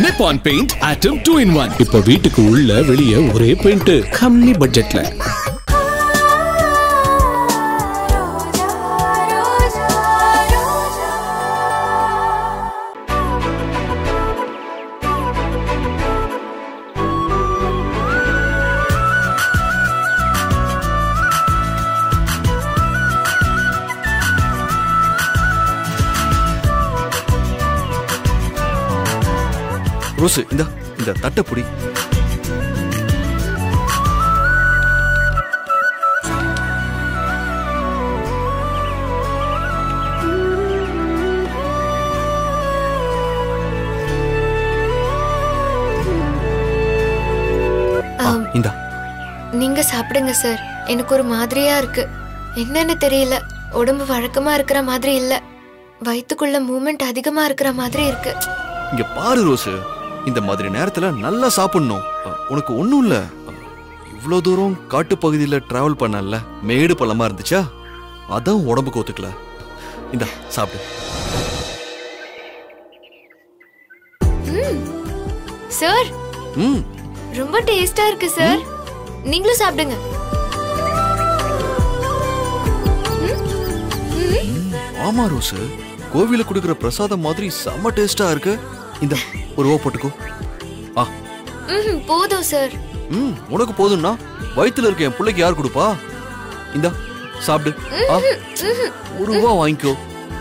Nippon paint atom two in one இப்போ வீட்டுக்கு உள்ள வெளியே ஒரே பெயிண்ட் கம்மி பட்ஜெட்ல ரோசு இந்த இந்த தட்டை புடி ஆ, ஆம், இந்தா நீங்க சாப்பிடுங்க சார் எனக்கு ஒரு மாதிரியா இருக்கு என்னன்னு தெரியல உடம்பு வழக்கமா இருக்கிற மாதிரி இல்ல வயித்துக்குள்ள மூமெண்ட் அதிகமா இருக்கிற மாதிரி இருக்கு இங்க பாரு ரோசு இந்த மாதிரி நேரத்துல நல்லா சாப்பிடணும் அ, உனக்கு ஒண்ணும் இல்ல அ, இவ்ளோ தூரம் காட்டு பகுதியில டிராவல் பண்ணல மேடு பள்ளமா இருந்துச்சா அதான் உடம்புக்கு ஒத்துக்கல இந்த சாப்பிடு சார் ம் ரொம்ப டேஸ்டா இருக்கு சார் நீங்களும் சாப்பிடுங்க ஆமா ரோசு கோவில கொடுக்கிற பிரசாதம் மாதிரி செம்ம டேஸ்டா இருக்கு இந்த ஒரு ஓ போட்டுக்கோ ஆ ம்ஹும், போதும் சார் ம் உனக்கு போதும்னா வயித்துல இருக்க என் பிள்ளைக்கு யார் கொடுப்பா இந்த சாப்பிடு ஆ ஒரு ரூபா வாங்கிக்கோ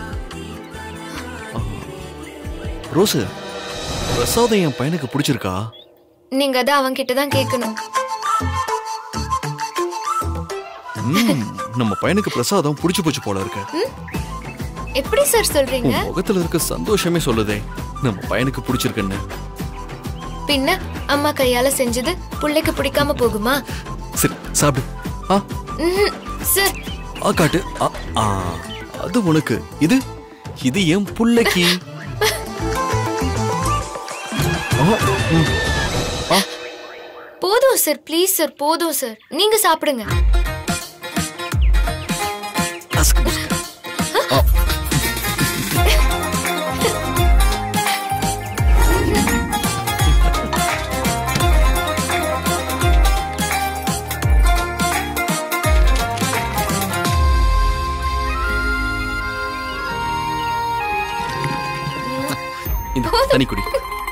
ஆ. ரோசு பிரசாதம் என் பையனுக்கு பிடிச்சிருக்கா நீங்க அதான் அவங்க கிட்ட தான் கேட்கணும் ம், நம்ம பையனுக்கு பிரசாதம் பிடிச்சு போச்சு போல இருக்கு எப்படி சார் சொல்றீங்க உன் முகத்துல இருக்க சந்தோஷமே சொல்லுதே நம்ம பையனுக்கு பிடிச்சிருக்குன்னு பின்ன அம்மா கையால செஞ்சது புள்ளைக்கு பிடிக்காம போகுமா சரி சாப்பிடு ஆ ம்ஹும். சார் ஆ காட்டு ஆ, ஆ அது உனக்கு இது இது என் புள்ளைக்கு ஆ, ம். ஆ, போதும் சார் ப்ளீஸ் சார் போதும் சார் நீங்க சாப்பிடுங்க அஸ்கு, புஸ்கு. ஆ. இந்த தண்ணி குடி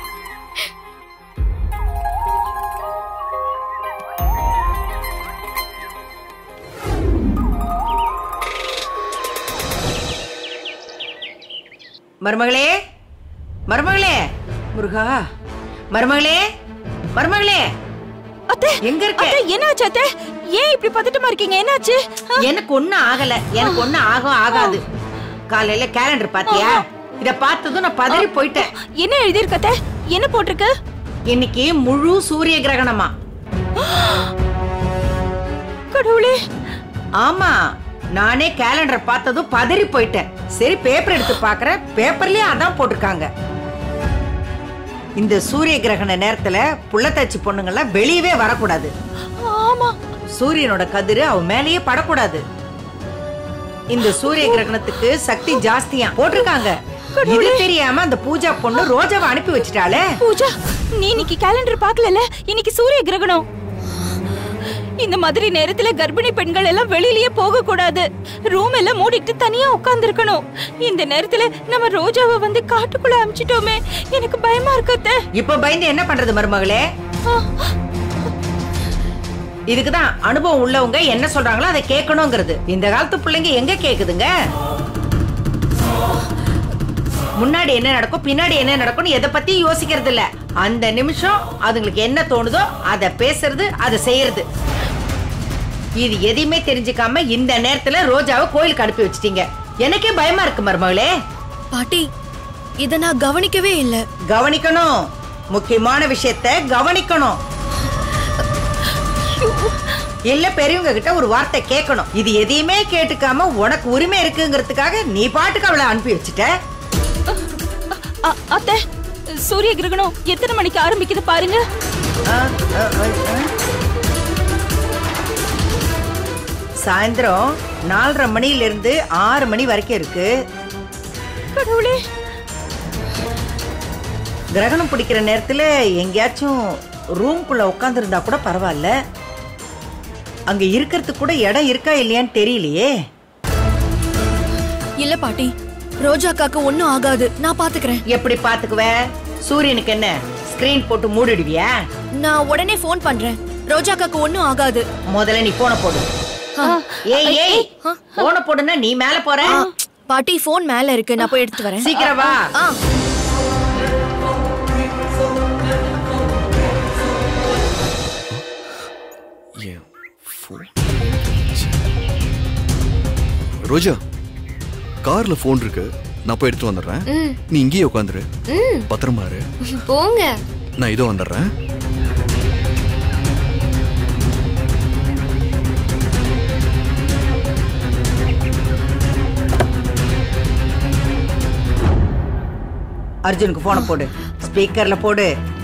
மருமகளே மருமகளே முருகா மருமகளே மருமகளே அத்தை எங்க இருக்க அத்தை என்னாச்சு அத்தை ஏன் இப்படி பதட்டமா இருக்கீங்க என்னாச்சு ஆ, எனக்கு ஒண்ணும் ஆகல எனக்கு ஒண்ணும் ஆகும் ஆகாது காலையில கேலண்டர் பாத்தியா இத பார்த்ததும் நான் பதறி போயிட்டேன் என்ன எழுதியிருக்கு அத்தை என்ன போட்டிருக்கு இன்னைக்கு முழு சூரிய கிரகணமா கடவுளே ஆமா நானே கேலண்டர் பார்த்ததும் பதறி போயிட்டேன் சரி பேப்பர் எடுத்து பார்க்கறேன் பேப்பர்லயே அதான் போட்டிருக்காங்க இந்த சூரிய கிரகண நேரத்துல புள்ளத்தாச்சி பொண்ணுங்கெல்லாம் வெளியவே வரக்கூடாது ஆமா சூரியனோட கதிரு அவ மேலேயே படக்கூடாது இந்த சூரிய கிரகணத்துக்கு சக்தி ஜாஸ்தியா போட்டிருக்காங்க இது தெரியாம அந்த பூஜா பொண்ணு ரோஜாவை அனுப்பி வச்சிட்டாளே பூஜா நீ இன்னைக்கு கேலண்டர் பார்க்கலல இன்னைக்கு சூரிய கிரகணம் இந்த மாதிரி நேரத்துல கர்ப்பிணி பெண்கள் எல்லாம் வெளியிலயே போக கூடாது ரூம் எல்லாம் மூடிட்டு தனியா உட்கார்ந்து இருக்கணும் இந்த நேரத்துல நம்ம ரோஜாவை வந்து காட்டுக்குள்ள அமிச்சிட்டோமே எனக்கு பயமா இருக்கு அத்தை. இப்ப பயந்து என்ன பண்றது மருமகளே ஆ, இதுக்குதான் அனுபவம் உள்ளவங்க என்ன சொல்றாங்களோ அதை கேட்கணுங்கிறது இந்த காலத்து பிள்ளைங்க எங்க கேக்குதுங்க முன்னாடி என்ன நடக்கும் பின்னாடி என்ன நடக்கும்னு எதை பத்தி யோசிக்கிறது இல்ல அந்த நிமிஷம் அதுங்களுக்கு என்ன தோணுதோ அதை பேசுறது அதை செய்யறது இது எதையுமே தெரிஞ்சுக்காம இந்த நேரத்துல ரோஜாவை கோயிலுக்கு அனுப்பி வச்சிட்டீங்க எனக்கே பயமா இருக்கு மருமகளே பாட்டி இத நான் கவனிக்கவே இல்ல கவனிக்கணும் முக்கியமான விஷயத்த கவனிக்கணும் இல்ல பெரியவங்க கிட்ட ஒரு வார்த்தை கேட்கணும் இது எதையுமே கேட்டுக்காம உனக்கு உரிமை இருக்குங்கிறதுக்காக நீ பாட்டுக்கு அவளை அனுப்பி வச்சுட்ட அ- அத்தை சூரிய கிரகணம் எத்தனை மணிக்கு ஆரம்பிக்குது பாருங்க ஆ, ஆ, ஆ, ஆ. சாயந்தரம் நாலரை மணில இருந்து ஆறு மணி வரைக்கும் இருக்கு கடவுளே கிரகணம் பிடிக்கிற நேரத்துல எங்கேயாச்சும் ரூம்குள்ள உட்காந்துருந்தா கூட பரவாயில்ல அங்க இருக்கிறதுக்கு கூட இடம் இருக்கா இல்லையான்னு தெரியலையே இல்ல பாட்டி ரோஜாக்காக்கு ஒண்ணும் ஆகாது நான் பாத்துக்கிறேன் எப்படி பாத்துக்குவ சூரியனுக்கு என்ன ஸ்கிரீன் போட்டு மூடிடுவியா நான் உடனே ஃபோன் பண்றேன் ரோஜாக்காக்கு ஒண்ணும் ஆகாது முதல்ல நீ போன போடு ஏய் ஏய் போன போடுன்னா நீ மேல போற பாட்டி ஃபோன் மேல இருக்கு நான் போய் எடுத்துட்டு வரேன் சீக்கிரம் வா ஆ என் phone. ரோஜா கார்ல ஃபோன் இருக்கு நான் போய் எடுத்து வந்துடுறேன் ம் நீ இங்கேயே உட்காந்துரு ம் பத்திரமா இரு போங்க நான் இதோ வந்துடுறேன் அர்ஜுனுக்கு போன போடு ஸ்பீக்கர்ல போடு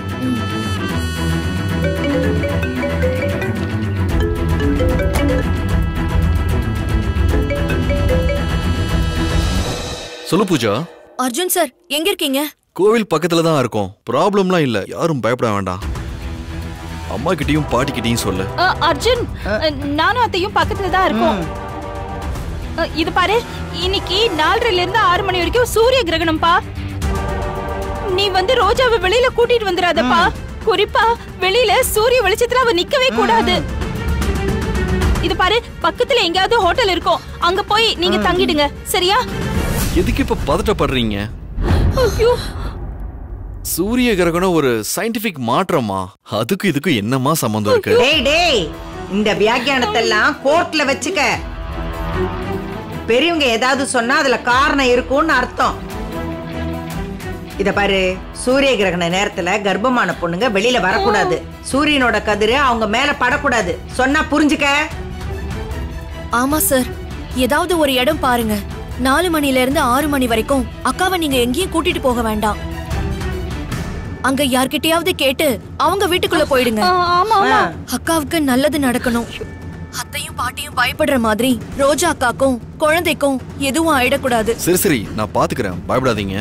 சொல்லு பூஜா அர்ஜுன் சார் எங்க இருக்கீங்க கோவில் பக்கத்துல தான் இருக்கோம் ப்ராப்ளம்லாம் இல்ல யாரும் பயப்பட வேண்டாம் அம்மா கிட்டயும் பாட்டி கிட்டயும் சொல்லு அ, அர்ஜுன் அ, நானும் அத்தையும் பக்கத்துல தான் இருக்கோம் அ, இது பாரு இன்னைக்கு நாலரைல இருந்து ஆறு மணி வரைக்கும் சூரிய கிரகணம்ப்பா நீ வந்து ரோஜாவை வெளியில கூட்டிட்டு வந்துடாதப்பா குறிப்பா வெளியில சூரிய வெளிச்சத்துல அவ நிக்கவே கூடாது இது பாரு பக்கத்துல எங்கேயாவது ஹோட்டல் இருக்கும் அங்க போய் நீங்க தங்கிடுங்க சரியா எதுக்கு இப்ப பதட்டப்படுறீங்க ஐயோ சூரிய கிரகணம் ஒரு சயின்டிபிக் மாற்றமா அதுக்கு இதுக்கு என்னமா சம்பந்தம் இருக்கு டேய் டேய் இந்த வியாக்கியானத்தெல்லாம் கோர்ட்ல வச்சுக்க பெரியவங்க ஏதாவது சொன்னா அதுல காரணம் இருக்கும்னு அர்த்தம் இத பாரு சூரிய கிரகண நேரத்துல கர்ப்பமான பொண்ணுங்க வெளியில வரக்கூடாது சூரியனோட கதிரு அவங்க மேல படக்கூடாது சொன்னா புரிஞ்சுக்க ஆமா சார் ஏதாவது ஒரு இடம் பாருங்க நாலு மணில இருந்து ஆறு மணி வரைக்கும் அக்காவை நீங்க எங்கேயும் கூட்டிட்டு போக வேண்டாம் அங்க யார்கிட்டயாவது கேட்டு அவங்க வீட்டுக்குள்ள போயிடுங்க ஆ, ஆமா ஆமா அக்காவுக்கு நல்லது நடக்கணும் அத்தையும் பாட்டியும் பயப்படுற மாதிரி ரோஜா அக்காக்கும் குழந்தைக்கும் எதுவும் ஆயிடக்கூடாது சரி சரி நான் பாத்துக்கிறேன் பயப்படாதீங்க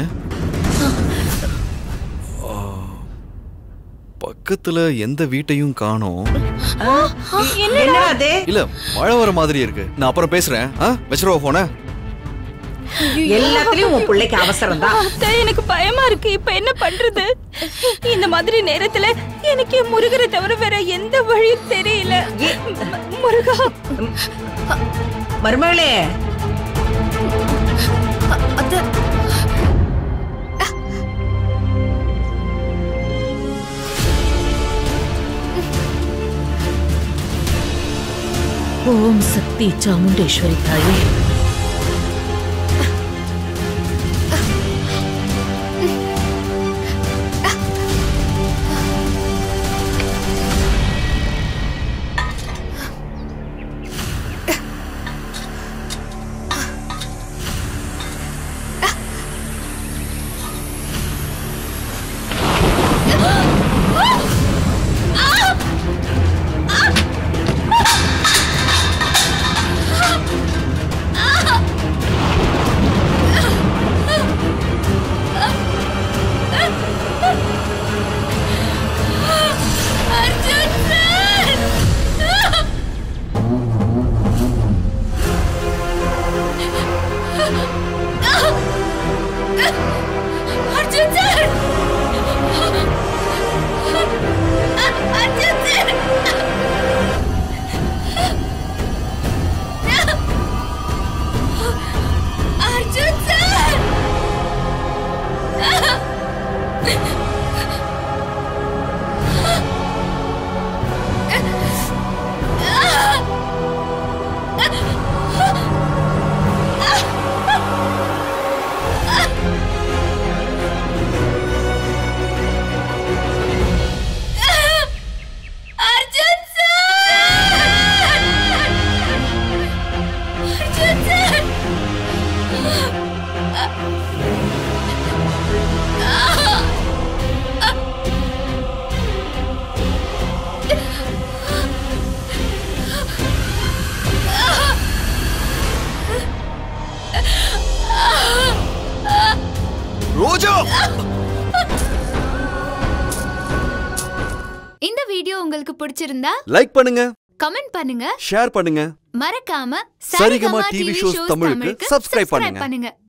ஆ, பக்கத்துல எந்த வீட்டையும் காணோம் என்ன அது இல்ல மழை வர மாதிரி இருக்கு நான் அப்புறம் பேசுறேன் ஆ வச்சிருவா போன எல்லாத்துலயும் உன் பிள்ளைக்கு அவசரம் தான் அத்தை எனக்கு பயமா இருக்கு இப்ப என்ன பண்றது இந்த மாதிரி நேரத்துல எனக்கு முருகரை தவிர வேற எந்த வழியும் தெரியல ம- முருகா மருமகளே அத்தை ஓம் சக்தி சாமுண்டேஸ்வரி தாயே இந்த வீடியோ உங்களுக்கு பிடிச்சிருந்தா லைக் பண்ணுங்க கமெண்ட் பண்ணுங்க ஷேர் பண்ணுங்க மறக்காம சரிகமா டிவி ஷோஸ் தமிழுக்கு subscribe பண்ணுங்க. பண்ணுங்க